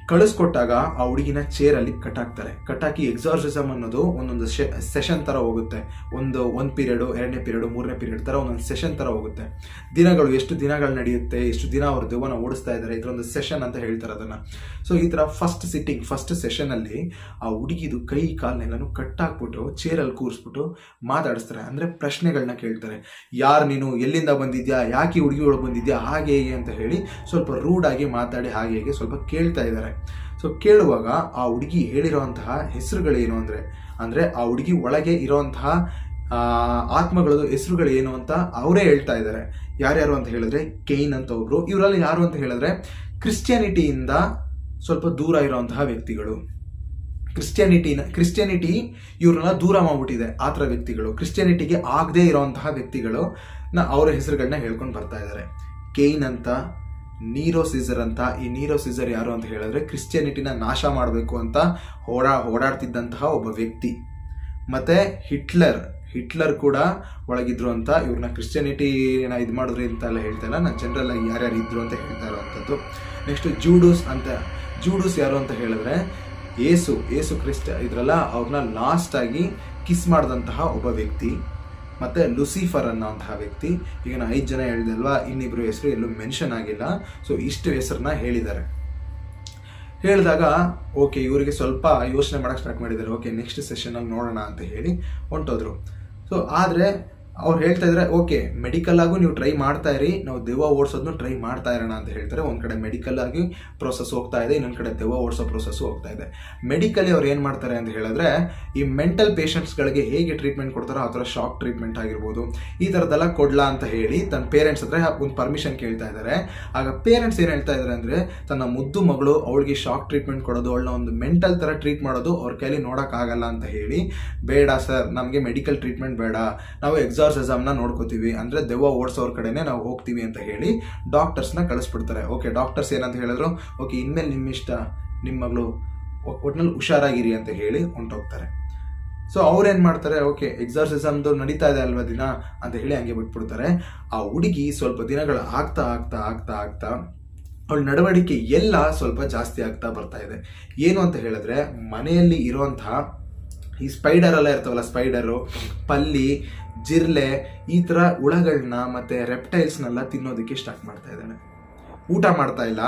ಕಳಿಸ್ಕೊಟ್ಟಾಗ ಆ ಹುಡುಗಿನ ಚೇರಲ್ಲಿ ಕಟ್ಟಾಕ್ತಾರೆ ಕಟ್ಟಾಕಿ ಎಕ್ಸಾರ್ಸಿಸಮ್ ಅನ್ನೋದು ಒಂದೊಂದು ಸೆಷನ್ ತರ ಹೋಗುತ್ತೆ ಒಂದು ಒಂದು ಪೀರಿಯಡ್ ಎರಡನೇ ಪೀರಿಯಡ್ ಮೂರನೇ ಪೀರಿಯಡ್ ತರ ಒಂದೊಂದು ಸೆಷನ್ ತರ ಹೋಗುತ್ತೆ ದಿನಗಳು ಎಷ್ಟು ದಿನಗಳು ನಡೆಯುತ್ತೆ ಎಷ್ಟು ದಿನ ಅವ್ರ ದೆವ್ವನ ಓಡಿಸ್ತಾ ಇದ್ದಾರೆ ಇದರೊಂದು ಸೆಷನ್ ಅಂತ ಹೇಳ್ತಾರೆ ಅದನ್ನ ಸೊ ಈ ತರ ಫಸ್ಟ್ ಸಿಟ್ಟಿಂಗ್ ಫಸ್ಟ್ ಸೆಷನ್ ಅಲ್ಲಿ ಆ ಹುಡುಗಿದು ಕೈ ಕಾಲನ್ನೆಲ್ಲನೂ ಕಟ್ಟಾಕ್ಬಿಟ್ಟು ಚೇರಲ್ಲಿ ಕೂರಿಸ್ಬಿಟ್ಟು ಮಾತಾಡಿಸ್ತಾರೆ ಅಂದ್ರೆ ಪ್ರಶ್ನೆಗಳನ್ನ ಕೇಳ್ತಾರೆ ಯಾರು ನೀನು ಎಲ್ಲಿಂದ ಬಂದಿದ್ಯಾ ಯಾಕೆ ಈ ಹುಡುಗಿ ಒಳಗೆ ಬಂದಿದ್ಯಾ ಹಾಗೆ ಹೇಗೆ ಅಂತ ಹೇಳಿ ಸ್ವಲ್ಪ ರೂಡ್ ಆಗಿ ಮಾತಾಡಿ ಹಾಗೆ ಹೇಗೆ ಸ್ವಲ್ಪ ಕೇಳ್ತಾ ಇದ್ದಾರೆ ಸೊ ಕೇಳುವಾಗ ಆ ಹುಡುಗಿ ಹೇಳಿರುವಂತಹ ಹೆಸರುಗಳೇನು ಅಂದ್ರೆ ಅಂದ್ರೆ ಆ ಹುಡುಗಿ ಒಳಗೆ ಇರುವಂತಹ ಆ, ಆತ್ಮಗಳದ್ದು ಹೆಸರುಗಳು ಏನು ಅಂತ ಅವರೇ ಹೇಳ್ತಾ ಇದ್ದಾರೆ ಯಾರ್ಯಾರು ಅಂತ ಹೇಳಿದ್ರೆ ಕೆಯ್ನ್ ಅಂತ ಒಬ್ರು ಇವರಲ್ಲಿ ಯಾರು ಅಂತ ಹೇಳಿದ್ರೆ ಕ್ರಿಶ್ಚಿಯಾನಿಟಿಯಿಂದ ಸ್ವಲ್ಪ ದೂರ ಇರುವಂತಹ ವ್ಯಕ್ತಿಗಳು ಕ್ರಿಶ್ಚಿಯಾನಿಟಿನ ಕ್ರಿಶ್ಚಿಯಾನಿಟಿ ಇವ್ರನ್ನ ದೂರ ಮಾಡ್ಬಿಟ್ಟಿದೆ ಆ ಥರ ವ್ಯಕ್ತಿಗಳು ಕ್ರಿಶ್ಚಿಯಾನಿಟಿಗೆ ಆಗದೇ ಇರುವಂತಹ ವ್ಯಕ್ತಿಗಳು ನ ಅವರ ಹೆಸರುಗಳನ್ನ ಹೇಳ್ಕೊಂಡು ಬರ್ತಾ ಇದ್ದಾರೆ ಕೇಯ್ನ್ ಅಂತ ನೀರೋ ಸೀಸರ್ ಅಂತ ಈ ನೀರೋ ಸೀಸರ್ ಯಾರು ಅಂತ ಹೇಳಿದ್ರೆ ಕ್ರಿಶ್ಚಿಯಾನಿಟಿನ ನಾಶ ಮಾಡಬೇಕು ಅಂತ ಓಡಾ ಓಡಾಡ್ತಿದ್ದಂತಹ ಒಬ್ಬ ವ್ಯಕ್ತಿ ಮತ್ತೆ ಹಿಟ್ಲರ್ ಹಿಟ್ಲರ್ ಕೂಡ ಒಳಗಿದ್ರು ಅಂತ ಇವ್ರನ್ನ ಕ್ರಿಶ್ಚಿಯಾನಿಟಿನ ಇದು ಮಾಡಿದ್ರಿ ಅಂತ ಎಲ್ಲ ಹೇಳ್ತಾ ಇಲ್ಲ ನಾನು ಜನರಲ್ ಆಗಿ ಯಾರ್ಯಾರು ಇದ್ರು ಅಂತ ಹೇಳ್ತಾ ಇರುವಂಥದ್ದು ನೆಕ್ಸ್ಟ್ ಜೂಡೂಸ್ ಅಂತ ಜೂಡೂಸ್ ಯಾರು ಅಂತ ಹೇಳಿದ್ರೆ ಏಸು ಏಸು ಕ್ರಿಸ್ತ ಇದ್ರಲ್ಲ ಅವ್ರನ್ನ ಲಾಸ್ಟ್ ಆಗಿ ಕಿಸ್ ಮಾಡಿದಂತಹ ಒಬ್ಬ ವ್ಯಕ್ತಿ ಮತ್ತೆ ಲುಸಿಫರ್ ಅನ್ನೋಂತಹ ವ್ಯಕ್ತಿ ಈಗ ನಾನು ಐದು ಜನ ಹೇಳಿದೆ ಅಲ್ವಾ ಇನ್ನಿಬ್ರು ಹೆಸರು ಎಲ್ಲೂ ಮೆನ್ಷನ್ ಆಗಿಲ್ಲ ಸೊ ಇಷ್ಟು ಹೆಸರನ್ನ ಹೇಳಿದ್ದಾರೆ ಹೇಳಿದಾಗ ಓಕೆ ಇವರಿಗೆ ಸ್ವಲ್ಪ ಯೋಚನೆ ಮಾಡಕ್ಕೆ ಸ್ಟಾರ್ಟ್ ಮಾಡಿದ್ದಾರೆ ಓಕೆ ನೆಕ್ಸ್ಟ್ ಸೆಷನಲ್ಲಿ ನೋಡೋಣ ಅಂತ ಹೇಳಿ ಹೊಂಟೋದ್ರು ಸೊ ಆದರೆ ಅವ್ರು ಹೇಳ್ತಾ ಇದ್ರೆ ಓಕೆ ಮೆಡಿಕಲ್ ಆಗು ನೀವು ಟ್ರೈ ಮಾಡ್ತಾ ಇರಿ ನಾವು ದೆವ್ವ ಓಡಿಸೋದನ್ನು ಟ್ರೈ ಮಾಡ್ತಾ ಇರೋಣ ಅಂತ ಹೇಳ್ತಾರೆ ಒಂದು ಕಡೆ ಮೆಡಿಕಲ್ ಆಗಿ ಪ್ರೋಸೆಸ್ ಹೋಗ್ತಾ ಇದೆ ಇನ್ನೊಂದು ಕಡೆ ದೆವ್ವ ಓಡಿಸೋ ಪ್ರೋಸೆಸ್ ಹೋಗ್ತಾ ಇದೆ ಮೆಡಿಕಲಿ ಅವ್ರು ಏನು ಮಾಡ್ತಾರೆ ಅಂತ ಹೇಳಿದ್ರೆ ಈ ಮೆಂಟಲ್ ಪೇಷಂಟ್ಸ್ಗಳಿಗೆ ಹೇಗೆ ಟ್ರೀಟ್ಮೆಂಟ್ ಕೊಡ್ತಾರೋ ಆ ಥರ ಶಾಕ್ ಟ್ರೀಟ್ಮೆಂಟ್ ಆಗಿರ್ಬೋದು ಈ ಥರದ್ದೆಲ್ಲ ಕೊಡ್ಲಾ ಅಂತ ಹೇಳಿ ತನ್ನ ಪೇರೆಂಟ್ಸ್ ಹತ್ರ ಒಂದು ಪರ್ಮಿಷನ್ ಕೇಳ್ತಾ ಇದ್ದಾರೆ ಆಗ ಪೇರೆಂಟ್ಸ್ ಏನು ಹೇಳ್ತಾ ಇದ್ದಾರೆ ಅಂದರೆ ತನ್ನ ಮುದ್ದು ಮಗಳು ಅವಳಿಗೆ ಶಾಕ್ ಟ್ರೀಟ್ಮೆಂಟ್ ಕೊಡೋದು ಅವಳನ್ನ ಒಂದು ಮೆಂಟಲ್ ಥರ ಟ್ರೀಟ್ ಮಾಡೋದು ಅವ್ರ ಕೈಲಿ ನೋಡೋಕ್ಕಾಗಲ್ಲ ಅಂತ ಹೇಳಿ ಬೇಡ ಸರ್ ನಮಗೆ ಮೆಡಿಕಲ್ ಟ್ರೀಟ್ಮೆಂಟ್ ಬೇಡ ನಾವು ಎಕ್ಸಾರ್ಸಿಸಮ್ನ ನೋಡ್ಕೋತೀವಿ ಅಂದರೆ ದೆವ್ವ ಓಡಿಸೋರ್ ಕಡೆನೇ ನಾವು ಹೋಗ್ತೀವಿ ಅಂತ ಹೇಳಿ ಡಾಕ್ಟರ್ಸ್ನ ಕಳಿಸ್ಬಿಡ್ತಾರೆ ಓಕೆ ಡಾಕ್ಟರ್ಸ್ ಏನಂತ ಹೇಳಿದ್ರು ಓಕೆ ಇನ್ಮೇಲೆ ನಿಮ್ಮ ಇಷ್ಟ ನಿಮ್ಮ ಮಗಳು ಒಟ್ನಲ್ಲಿ ಹುಷಾರಾಗಿರಿ ಅಂತ ಹೇಳಿ ಹೊಂಟೋಗ್ತಾರೆ ಸೊ ಅವ್ರೇನ್ ಮಾಡ್ತಾರೆ ಓಕೆ ಎಕ್ಸಾರ್ಸಿಸಮ್ದು ನಡೀತಾ ಇದೆ ಅಲ್ವಾ ದಿನ ಅಂತ ಹೇಳಿ ಹಂಗೆ ಬಿಟ್ಬಿಡ್ತಾರೆ ಆ ಹುಡುಗಿ ಸ್ವಲ್ಪ ದಿನಗಳು ಆಗ್ತಾ ಆಗ್ತಾ ಆಗ್ತಾ ಆಗ್ತಾ ಅವಳ ನಡವಳಿಕೆ ಎಲ್ಲ ಸ್ವಲ್ಪ ಜಾಸ್ತಿ ಆಗ್ತಾ ಬರ್ತಾ ಇದೆ ಏನು ಅಂತ ಹೇಳಿದ್ರೆ ಮನೆಯಲ್ಲಿ ಇರುವಂತಹ ಈ ಸ್ಪೈಡರ್ ಎಲ್ಲ ಇರ್ತಾವಲ್ಲ ಸ್ಪೈಡರು ಪಲ್ಲಿ ಜಿರ್ಲೆ ಈ ಥರ ಹುಳಗಳನ್ನ ಮತ್ತೆ ರೆಪ್ಟೈಲ್ಸ್ನೆಲ್ಲ ತಿನ್ನೋದಕ್ಕೆ ಸ್ಟಾರ್ಟ್ ಮಾಡ್ತಾ ಇದ್ದಾಳೆ ಊಟ ಮಾಡ್ತಾ ಇಲ್ಲ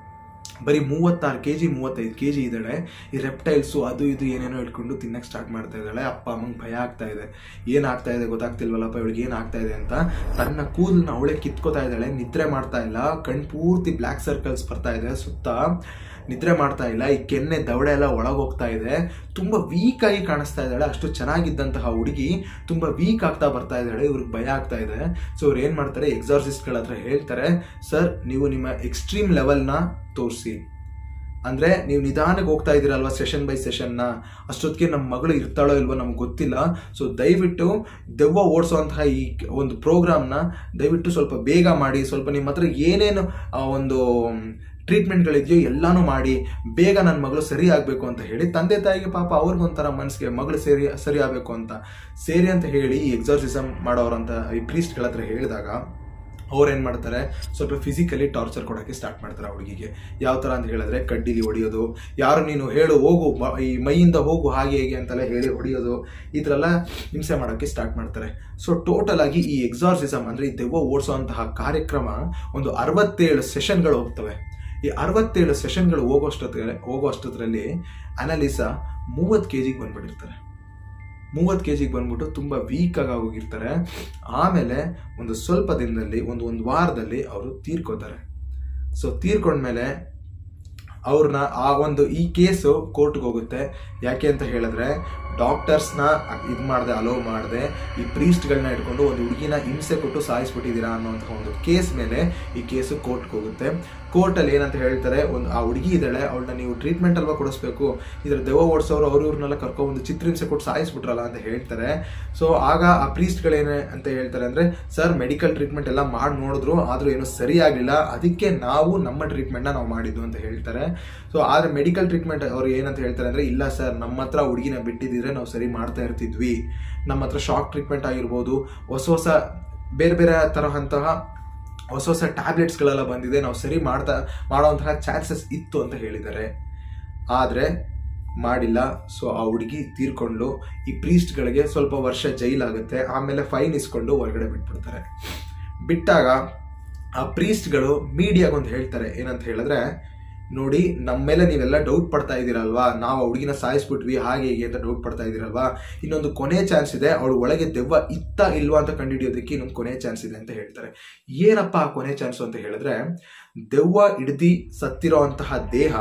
ಬರೀ ಮೂವತ್ತಾರು ಕೆ ಜಿ ಮೂವತ್ತೈದು ಕೆ ಜಿ ಇದ್ದಾಳೆ ಈ ರೆಪ್ಟೈಲ್ಸು ಅದು ಇದು ಏನೇನೋ ಇಟ್ಕೊಂಡು ತಿನ್ನಕ್ಕೆ ಸ್ಟಾರ್ಟ್ ಮಾಡ್ತಾ ಇದ್ದಾಳೆ ಅಪ್ಪ ಅಮ್ಮಂಗೆ ಭಯ ಆಗ್ತಾ ಇದೆ ಏನಾಗ್ತಾ ಇದೆ ಗೊತ್ತಾಗ್ತಿಲ್ವಲ್ಲಪ್ಪ ಇವಳಿಗೆ ಏನಾಗ್ತಾ ಇದೆ ಅಂತ ತನ್ನ ಕೂದಲನ್ನ ಅವಳೇ ಕಿತ್ಕೋತಾ ಇದ್ದಾಳೆ ನಿದ್ರೆ ಮಾಡ್ತಾ ಇಲ್ಲ ಕಣ್ ಪೂರ್ತಿ ಬ್ಲ್ಯಾಕ್ ಸರ್ಕಲ್ಸ್ ಬರ್ತಾ ಇದೆ ಸುತ್ತ ನಿದ್ರೆ ಮಾಡ್ತಾ ಇಲ್ಲ ಈ ಕೆನ್ನೆ ದವಡೆ ಎಲ್ಲ ಒಳಗೆ ಹೋಗ್ತಾ ಇದೆ ತುಂಬಾ ವೀಕ್ ಆಗಿ ಕಾಣಿಸ್ತಾ ಇದ್ದಾಳೆ ಅಷ್ಟು ಚೆನ್ನಾಗಿದ್ದಂತಹ ಹುಡುಗಿ ತುಂಬಾ ವೀಕ್ ಆಗ್ತಾ ಬರ್ತಾ ಇದ್ದಾಳೆ ಇವ್ರಿಗೆ ಭಯ ಆಗ್ತಾ ಇದೆ ಸೊ ಅವ್ರು ಏನ್ ಮಾಡ್ತಾರೆ ಎಕ್ಸಾರ್ಸಿಸ್ಟ್ಗಳ ಹತ್ರ ಹೇಳ್ತಾರೆ ಸರ್ ನೀವು ನಿಮ್ಮ ಎಕ್ಸ್ಟ್ರೀಮ್ ಲೆವೆಲ್ನ ತೋರಿಸಿ ಅಂದ್ರೆ ನೀವು ನಿಧಾನಕ್ಕೆ ಹೋಗ್ತಾ ಇದ್ದೀರಲ್ವಾ ಸೆಷನ್ ಬೈ ಸೆಷನ್ನ ಅಷ್ಟೊತ್ತಿಗೆ ನಮ್ಮ ಮಗಳು ಇರ್ತಾಳೋ ಇಲ್ವೋ ನಮ್ಗೆ ಗೊತ್ತಿಲ್ಲ ಸೊ ದಯವಿಟ್ಟು ದೆವ್ವ ಓಡಿಸುವಂತಹ ಈ ಒಂದು ಪ್ರೋಗ್ರಾಮ್ನ ದಯವಿಟ್ಟು ಸ್ವಲ್ಪ ಬೇಗ ಮಾಡಿ ಸ್ವಲ್ಪ ನಿಮ್ಮ ಹತ್ರ ಏನೇನು ಆ, ಒಂದು ಟ್ರೀಟ್ಮೆಂಟ್ಗಳಿದೆಯೋ ಎಲ್ಲಾನು ಮಾಡಿ ಬೇಗ ನನ್ನ ಮಗಳು ಸರಿ ಆಗಬೇಕು ಅಂತ ಹೇಳಿ ತಂದೆ ತಾಯಿಗೆ ಪಾಪ ಅವ್ರಿಗೊಂಥರ ಮನಸ್ಸಿಗೆ ಮಗಳು ಸರಿ ಸರಿ ಆಗಬೇಕು ಅಂತ ಸೇರಿ ಅಂತ ಹೇಳಿ ಈ ಎಕ್ಸಾರ್ಸಿಸಮ್ ಮಾಡೋರಂತ ಈ ಪ್ರೀಸ್ಟ್ಗಳ ಹತ್ರ ಹೇಳಿದಾಗ ಅವ್ರು ಏನು ಮಾಡ್ತಾರೆ ಸ್ವಲ್ಪ ಫಿಸಿಕಲಿ ಟಾರ್ಚರ್ ಕೊಡೋಕ್ಕೆ ಸ್ಟಾರ್ಟ್ ಮಾಡ್ತಾರೆ ಆ ಹುಡುಗಿಗೆ ಯಾವ ಥರ ಅಂತ ಹೇಳಿದ್ರೆ ಕಡ್ಡಿಲಿ ಹೊಡಿಯೋದು ಯಾರು ನೀನು ಹೇಳು ಹೋಗು ಮ- ಈ ಮೈಯಿಂದ ಹೋಗು ಹಾಗೆ ಹೇಗೆ ಅಂತೆಲ್ಲ ಹೇಳಿ ಹೊಡಿಯೋದು ಈ ಥರ ಎಲ್ಲ ಹಿಂಸೆ ಮಾಡೋಕ್ಕೆ ಸ್ಟಾರ್ಟ್ ಮಾಡ್ತಾರೆ ಸೊ ಟೋಟಲ್ ಆಗಿ ಈ ಎಕ್ಸಾರ್ಸಿಸಮ್ ಅಂದರೆ ಈ ದೆವ್ವ ಓಡಿಸುವಂತಹ ಕಾರ್ಯಕ್ರಮ ಒಂದು ಅರವತ್ತೇಳು ಸೆಷನ್ಗಳು ಹೋಗ್ತವೆ ಈ ಅರವತ್ತೇಳು ಸೆಷನ್ಗಳು ಹೋಗೋಷ್ಟೊತ್ತಿಗೆ ಹೋಗೋ ಅಷ್ಟೊತ್ತರಲ್ಲಿ ಅನಲಿಸಾ ಮೂವತ್ತು ಕೆ ಜಿಗೆ ಬಂದ್ಬಿಟ್ಟಿರ್ತಾರೆ ಮೂವತ್ತು ಕೆ ಜಿಗೆ ಬಂದ್ಬಿಟ್ಟು ತುಂಬ ವೀಕ್ ಆಗಿ ಹೋಗಿರ್ತಾರೆ ಆಮೇಲೆ ಒಂದು ಸ್ವಲ್ಪ ದಿನದಲ್ಲಿ ಒಂದು ಒಂದು ವಾರದಲ್ಲಿ ಅವರು ತೀರ್ಕೋತಾರೆ ಸೊ ತೀರ್ಕೊಂಡ್ಮೇಲೆ ಅವ್ರನ್ನ ಆ ಒಂದು ಈ ಕೇಸು ಕೋರ್ಟ್ಗೆ ಹೋಗುತ್ತೆ ಯಾಕೆ ಅಂತ ಹೇಳಿದ್ರೆ ಡಾಕ್ಟರ್ಸ್ನ ಇದು ಮಾಡದೆ ಅಲೋ ಮಾಡದೆ ಈ ಪ್ರೀಸ್ಟ್ಗಳನ್ನ ಇಟ್ಕೊಂಡು ಒಂದು ಹುಡುಗಿನ ಹಿಂಸೆ ಕೊಟ್ಟು ಸಾಯಿಸ್ಬಿಟ್ಟಿದ್ದೀರಾ ಅನ್ನೋಂಥ ಒಂದು ಕೇಸ್ ಮೇಲೆ ಈ ಕೇಸು ಕೋರ್ಟ್ಗೆ ಹೋಗುತ್ತೆ ಕೋರ್ಟಲ್ಲಿ ಏನಂತ ಹೇಳ್ತಾರೆ ಒಂದು ಆ ಹುಡುಗಿ ಇದ್ದಾಳೆ ಅವಳನ್ನ ನೀವು ಟ್ರೀಟ್ಮೆಂಟ್ ಅಲ್ವಾ ಕೊಡಿಸ್ಬೇಕು ಇದ್ರ ದೆವ್ವ ಓಡಿಸೋರು ಅವ್ರು ಇವ್ರನ್ನೆಲ್ಲ ಕರ್ಕೊಂಡ್ಬಂದು ಚಿತ್ರಹಿಂಸೆ ಕೊಟ್ಟು ಸಾಯಿಸ್ಬಿಟ್ರಲ್ಲ ಅಂತ ಹೇಳ್ತಾರೆ ಸೊ ಆಗ ಆ ಪ್ರೀಸ್ಟ್ಗಳೇನೆ ಅಂತ ಹೇಳ್ತಾರೆ ಅಂದ್ರೆ ಸರ್ ಮೆಡಿಕಲ್ ಟ್ರೀಟ್ಮೆಂಟ್ ಎಲ್ಲ ಮಾಡಿ ನೋಡಿದ್ರು ಆದ್ರೂ ಏನು ಸರಿ ಆಗಲಿಲ್ಲ ಅದಕ್ಕೆ ನಾವು ನಮ್ಮ ಟ್ರೀಟ್ಮೆಂಟ್ನ ನಾವು ಮಾಡಿದ್ದು ಅಂತ ಹೇಳ್ತಾರೆ ಸೊ ಆದ್ರೆ ಮೆಡಿಕಲ್ ಟ್ರೀಟ್ಮೆಂಟ್ ಅವ್ರು ಏನಂತ ಹೇಳ್ತಾರೆ ಅಂದ್ರೆ ಇಲ್ಲ ಸರ್ ನಮ್ಮ ಹತ್ರ ಹುಡುಗಿನ ಬಿಟ್ಟಿದ್ರೆ ನಾವು ಸರಿ ಮಾಡ್ತಾ ಇರ್ತಿದ್ವಿ ನಮ್ಮ ಹತ್ರ ಶಾಕ್ ಟ್ರೀಟ್ಮೆಂಟ್ ಆಗಿರ್ಬೋದು ಹೊಸ ಹೊಸ ಬೇರೆ ಬೇರೆ ತರಹಂತಹ ಹೊಸ ಹೊಸ ಟ್ಯಾಬ್ಲೆಟ್ಸ್ಗಳೆಲ್ಲ ಬಂದಿದೆ ನಾವು ಸರಿ ಮಾಡ್ತಾ ಮಾಡೋವಂತಹ ಚಾನ್ಸಸ್ ಇತ್ತು ಅಂತ ಹೇಳಿದ್ದಾರೆ ಆದರೆ ಮಾಡಿಲ್ಲ ಸೊ ಆ ಹುಡುಗಿ ತೀರ್ಕೊಂಡು ಈ ಪ್ರೀಸ್ಟ್ಗಳಿಗೆ ಸ್ವಲ್ಪ ವರ್ಷ ಜೈಲಾಗುತ್ತೆ ಆಮೇಲೆ ಫೈನ್ ಇಸ್ಕೊಂಡು ಹೊರಗಡೆ ಬಿಟ್ಬಿಡ್ತಾರೆ ಬಿಟ್ಟಾಗ ಆ ಪ್ರೀಸ್ಟ್ಗಳು ಮೀಡಿಯಾಗೊಂದು ಹೇಳ್ತಾರೆ ಏನಂತ ಹೇಳಿದ್ರೆ ನೋಡಿ ನಮ್ಮ ಮೇಲೆ ನೀವೆಲ್ಲ ಡೌಟ್ ಪಡ್ತಾ ಇದ್ದೀರಲ್ವಾ ನಾವು ಆ ಹುಡುಗಿನ ಸಾಯಿಸ್ಬಿಟ್ವಿ ಹಾಗೆ ಹೀಗೆ ಅಂತ ಡೌಟ್ ಪಡ್ತಾ ಇದ್ದೀರಲ್ವಾ ಇನ್ನೊಂದು ಕೊನೆ ಚಾನ್ಸ್ ಇದೆ ಅವಳು ಒಳಗೆ ದೆವ್ವ ಇತ್ತ ಇಲ್ವಾ ಅಂತ ಕಂಡುಹಿಡಿಯೋದಕ್ಕೆ ಇನ್ನೊಂದು ಕೊನೆ ಚಾನ್ಸ್ ಇದೆ ಅಂತ ಹೇಳ್ತಾರೆ ಏನಪ್ಪ ಆ ಕೊನೆ ಚಾನ್ಸ್ ಅಂತ ಹೇಳಿದ್ರೆ ದೆವ್ವ ಹಿಡ್ದಿ ಸತ್ತಿರೋ ಅಂತಹ ದೇಹ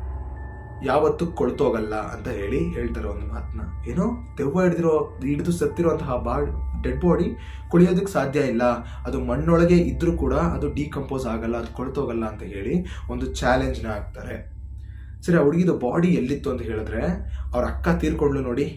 ಯಾವತ್ತೂ ಕೊಳ್ತೋಗಲ್ಲ ಅಂತ ಹೇಳಿ ಹೇಳ್ತಾರೆ ಒಂದು ಮಾತನ್ನ ಏನು ದೆವ್ವ ಹಿಡಿದಿರೋ ಹಿಡಿದು ಸತ್ತಿರುವಂತಹ ಬಾ ಡೆಡ್ ಬಾಡಿ ಕುಳಿಯೋದಕ್ಕೆ ಸಾಧ್ಯ ಇಲ್ಲ ಅದು ಮಣ್ಣೊಳಗೆ ಇದ್ರೂ ಕೂಡ ಅದು ಡಿಕಂಪೋಸ್ ಆಗಲ್ಲ ಅದು ಕೊಳ್ತೋಗಲ್ಲ ಅಂತ ಹೇಳಿ ಒಂದು ಚಾಲೆಂಜ್ನ ಹಾಕ್ತಾರೆ ಸರಿ ಆ ಹುಡುಗಿದ ಬಾಡಿ ಎಲ್ಲಿತ್ತು ಅಂತ ಹೇಳಿದ್ರೆ ಅವ್ರ ಅಕ್ಕ ತೀರ್ಕೊಂಡ್ಲು ನೋಡಿ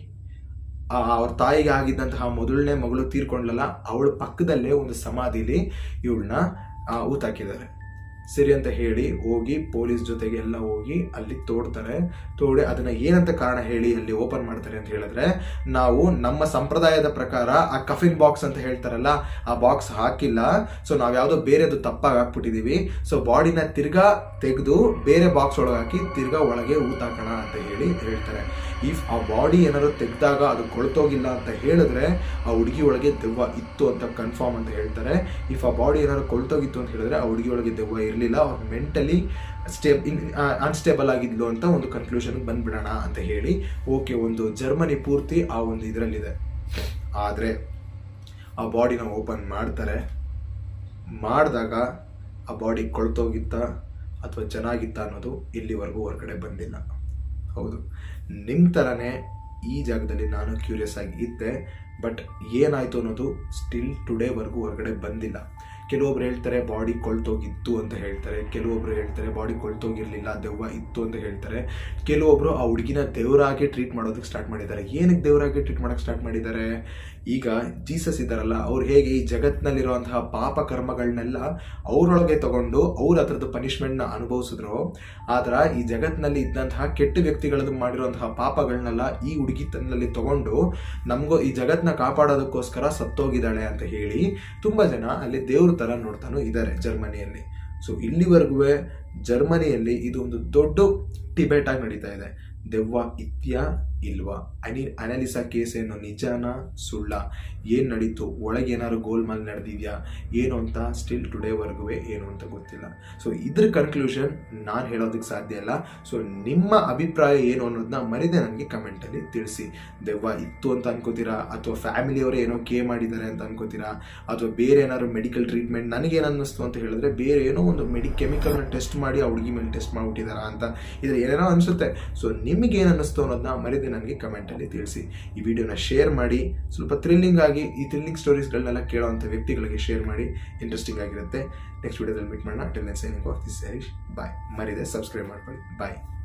ಆ ಅವ್ರ ತಾಯಿಗೆ ಆಗಿದ್ದಂತಹ ಮೊದಲನೇ ಮಗಳು ತೀರ್ಕೊಂಡ್ಲಲ್ಲ ಅವಳ ಪಕ್ಕದಲ್ಲೇ ಒಂದು ಸಮಾಧಿಲಿ ಇವಳನ್ನ ಊತಾಕಿದ್ದಾರೆ ಸರಿ ಅಂತ ಹೇಳಿ ಹೋಗಿ ಪೊಲೀಸ್ ಜೊತೆಗೆ ಎಲ್ಲ ಹೋಗಿ ಅಲ್ಲಿ ತೋಡ್ತಾರೆ ತೋಡಿ ಅದನ್ನ ಏನಂತ ಕಾರಣ ಹೇಳಿ ಅಲ್ಲಿ ಓಪನ್ ಮಾಡ್ತಾರೆ ಅಂತ ಹೇಳಿದ್ರೆ ನಾವು ನಮ್ಮ ಸಂಪ್ರದಾಯದ ಪ್ರಕಾರ ಆ ಕಫಿನ್ ಬಾಕ್ಸ್ ಅಂತ ಹೇಳ್ತಾರಲ್ಲ ಆ ಬಾಕ್ಸ್ ಹಾಕಿಲ್ಲ ಸೊ ನಾವು ಯಾವುದೋ ಬೇರೆದು ತಪ್ಪಾಗಿ ಹಾಕ್ಬಿಟ್ಟಿದೀವಿ ಸೊ ಬಾಡಿನ ತಿರ್ಗಾ ತೆಗೆದು ಬೇರೆ ಬಾಕ್ಸ್ ಒಳಗೆ ಹಾಕಿ ತಿರ್ಗಾ ಒಳಗೆ ಊತಾಕೋಣ ಅಂತ ಹೇಳಿ ಹೇಳ್ತಾರೆ ಇಫ್ ಆ ಬಾಡಿ ಏನಾದ್ರು ತೆಗೆದಾಗ ಅದು ಕೊಳ್ತೋಗಿಲ್ಲ ಅಂತ ಹೇಳಿದ್ರೆ ಆ ಹುಡುಗಿ ಒಳಗೆ ದೆವ್ವ ಇತ್ತು ಅಂತ ಕನ್ಫರ್ಮ್ ಅಂತ ಹೇಳ್ತಾರೆ ಇಫ್ ಆ ಬಾಡಿ ಏನಾದ್ರು ಕೊಳ್ತೋಗಿತ್ತು ಅಂತ ಹೇಳಿದ್ರೆ ಆ ಹುಡುಗಿ ಒಳಗೆ ದೆವ್ವ ಇರಲಿಲ್ಲ ಅವ್ರು ಮೆಂಟಲಿ ಸ್ಟೇ ಅನ್ಸ್ಟೇಬಲ್ ಆಗಿದ್ಲು ಅಂತ ಒಂದು ಕನ್ಕ್ಲೂಷನ್ಗೆ ಬಂದ್ಬಿಡೋಣ ಅಂತ ಹೇಳಿ ಓಕೆ ಒಂದು ಜರ್ಮನಿ ಪೂರ್ತಿ ಆ ಒಂದು ಇದರಲ್ಲಿದೆ ಆದರೆ ಆ ಬಾಡಿನ ಓಪನ್ ಮಾಡ್ತಾರೆ ಮಾಡಿದಾಗ ಆ ಬಾಡಿ ಕೊಳ್ತೋಗಿತ್ತ ಅಥವಾ ಚೆನ್ನಾಗಿತ್ತ ಅನ್ನೋದು ಇಲ್ಲಿವರೆಗೂ ಹೊರಗಡೆ ಬಂದಿಲ್ಲ ಹೌದು ನಿಮ್ಮ ಥರನೇ ಈ ಜಾಗದಲ್ಲಿ ನಾನು ಕ್ಯೂರಿಯಸ್ ಆಗಿ ಇದ್ದೆ ಬಟ್ ಏನಾಯಿತು ಅನ್ನೋದು ಸ್ಟಿಲ್ ಟುಡೇವರೆಗೂ ಹೊರಗಡೆ ಬಂದಿಲ್ಲ ಕೆಲವೊಬ್ರು ಹೇಳ್ತಾರೆ ಬಾಡಿ ಕೊಳ್ತೋಗಿತ್ತು ಅಂತ ಹೇಳ್ತಾರೆ ಕೆಲವೊಬ್ರು ಹೇಳ್ತಾರೆ ಬಾಡಿ ಕೊಳ್ತೋಗಿರ್ಲಿಲ್ಲ ದೆವ್ವ ಇತ್ತು ಅಂತ ಹೇಳ್ತಾರೆ ಕೆಲವೊಬ್ರು ಆ ಹುಡುಗಿನ ದೇವರಾಗಿ ಟ್ರೀಟ್ ಮಾಡೋದಕ್ಕೆ ಸ್ಟಾರ್ಟ್ ಮಾಡಿದ್ದಾರೆ ಏನಕ್ಕೆ ದೇವರಾಗಿ ಟ್ರೀಟ್ ಮಾಡೋಕ್ಕೆ ಸ್ಟಾರ್ಟ್ ಮಾಡಿದ್ದಾರೆ ಈಗ ಜೀಸಸ್ ಇದ್ದಾರಲ್ಲ ಅವ್ರು ಹೇಗೆ ಈ ಜಗತ್ತಿನಲ್ಲಿರುವಂತಹ ಪಾಪ ಕರ್ಮಗಳನ್ನೆಲ್ಲ ಅವರೊಳಗೆ ತಗೊಂಡು ಅವ್ರ ಹತ್ರದ್ದು ಪನಿಷ್ಮೆಂಟ್ನ ಅನುಭವಿಸಿದ್ರು ಆದ್ರೆ ಈ ಜಗತ್ತಿನಲ್ಲಿ ಇದ್ದಂತಹ ಕೆಟ್ಟ ವ್ಯಕ್ತಿಗಳದ್ದು ಮಾಡಿರುವಂತಹ ಪಾಪಗಳನ್ನೆಲ್ಲ ಈ ಹುಡುಗಿ ತನ್ನಲ್ಲಿ ತಗೊಂಡು ನಮಗೂ ಈ ಜಗತ್ತನ್ನ ಕಾಪಾಡೋದಕ್ಕೋಸ್ಕರ ಸತ್ತೋಗಿದ್ದಾಳೆ ಅಂತ ಹೇಳಿ ತುಂಬ ಜನ ಅಲ್ಲಿ ದೇವ್ರ ಥರ ನೋಡ್ತಾನೂ ಇದ್ದಾರೆ ಜರ್ಮನಿಯಲ್ಲಿ ಸೊ ಇಲ್ಲಿವರೆಗೂ ಜರ್ಮನಿಯಲ್ಲಿ ಇದು ಒಂದು ದೊಡ್ಡ ಡಿಬೇಟ್ ಆಗಿ ನಡೀತಾ ಇದೆ ದೆವ್ವ ಇತ್ಯಾ ಇಲ್ವಾ ಅನಿ ಅನಾಲಿಸಾ ಕೇಸ್ ಏನು ನಿಜಾನ ಸುಳ್ಳ ಏನು ನಡೀತು ಒಳಗೆ ಏನಾದ್ರು ಗೋಲ್ಮಾಲ್ ನಡೆದಿದ್ಯಾ ಏನು ಅಂತ ಸ್ಟಿಲ್ ಟುಡೇವರೆಗೂ ಏನು ಅಂತ ಗೊತ್ತಿಲ್ಲ ಸೊ ಇದ್ರ ಕನ್ಕ್ಲೂಷನ್ ನಾನು ಹೇಳೋದಕ್ಕೆ ಸಾಧ್ಯ ಇಲ್ಲ ಸೊ ನಿಮ್ಮ ಅಭಿಪ್ರಾಯ ಏನು ಅನ್ನೋದನ್ನ ಮರಿದೆ ನನಗೆ ಕಮೆಂಟಲ್ಲಿ ತಿಳಿಸಿ ದೆವ್ವ ಇತ್ತು ಅಂತ ಅನ್ಕೋತೀರಾ ಅಥವಾ ಫ್ಯಾಮಿಲಿಯವರೇ ಏನೋ ಕೇ ಮಾಡಿದ್ದಾರೆ ಅಂತ ಅನ್ಕೋತೀರಾ ಅಥವಾ ಬೇರೆ ಏನಾದ್ರು ಮೆಡಿಕಲ್ ಟ್ರೀಟ್ಮೆಂಟ್ ನನಗೇನು ಅನ್ನಿಸ್ತು ಅಂತ ಹೇಳಿದ್ರೆ ಬೇರೆ ಏನೋ ಒಂದು ಮೆಡಿ ಕೆಮಿಕಲ್ನ ಟೆಸ್ಟ್ ಮಾಡಿ ಆ ಹುಡುಗಿ ಮೇಲೆ ಟೆಸ್ಟ್ ಮಾಡಿಬಿಟ್ಟಿದಾರಾ ಅಂತ ಇದ್ರ ಏನೇನೋ ಅನಿಸುತ್ತೆ ಸೊ ನಿಮಗೆ ಏನು ಅನ್ನಿಸ್ತು ಅನ್ನೋದನ್ನ ಮರಿದೆ ನನಗೆ ಕಮೆಂಟಲ್ಲಿ ತಿಳಿಸಿ ಈ ವಿಡಿಯೋನ ಶೇರ್ ಮಾಡಿ ಸ್ವಲ್ಪ ಥ್ರಿಲ್ಲಿಂಗ್ ಆಗಿ ಈ ಥ್ರಿಲ್ಲಿಂಗ್ ಸ್ಟೋರೀಸ್ಗಳನ್ನೆಲ್ಲ ಕೇಳೋವಂಥ ವ್ಯಕ್ತಿಗಳಿಗೆ ಶೇರ್ ಮಾಡಿ ಇಂಟ್ರೆಸ್ಟಿಂಗ್ ಆಗಿರುತ್ತೆ ನೆಕ್ಸ್ಟ್ ವಿಡಿಯೋದಲ್ಲಿ ಮೀಟ್ ಮಾಡೋಣ till signing off this Harish bye ಮರಿದೆ ಸಬ್ಸ್ಕ್ರೈಬ್ ಮಾಡ್ಕೊಳ್ಳಿ ಬಾಯ್